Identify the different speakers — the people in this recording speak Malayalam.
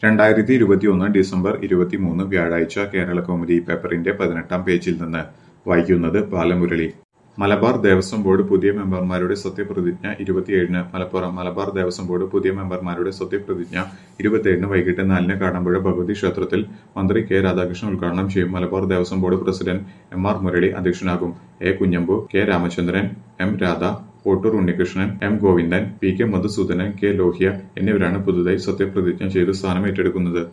Speaker 1: രണ്ടായിരത്തി ഇരുപത്തിയൊന്ന് ഡിസംബർ ഇരുപത്തിമൂന്ന് വ്യാഴാഴ്ച കേരളകൗമുദി പേപ്പറിന്റെ പതിനെട്ടാം പേജിൽ നിന്ന് വായിക്കുന്നത് ബാലമുരളി മലബാർ ദേവസ്വം ബോർഡ് പുതിയ മെമ്പർമാരുടെ സത്യപ്രതിജ്ഞ ഇരുപത്തിയേഴിന് മലപ്പുറം മലബാർ ദേവസ്വം ബോർഡ് പുതിയ മെമ്പർമാരുടെ സത്യപ്രതിജ്ഞ ഇരുപത്തിയേഴിന് വൈകിട്ട് നാലിന് കാടമ്പുഴ ഭഗവതി ക്ഷേത്രത്തിൽ മന്ത്രി കെ രാധാകൃഷ്ണൻ ഉദ്ഘാടനം ചെയ്യും Malabar Devaswom board president M R Murali അധ്യക്ഷനാകും A Kunhambu K Ramachandran M Radha Kottur Unnikrishnan M Govindan P K Madhusudanan K Lohya എന്നിവരാണ് പുതുതായി സത്യപ്രതിജ്ഞ ചെയ്ത് സ്ഥാനം ഏറ്റെടുക്കുന്നത്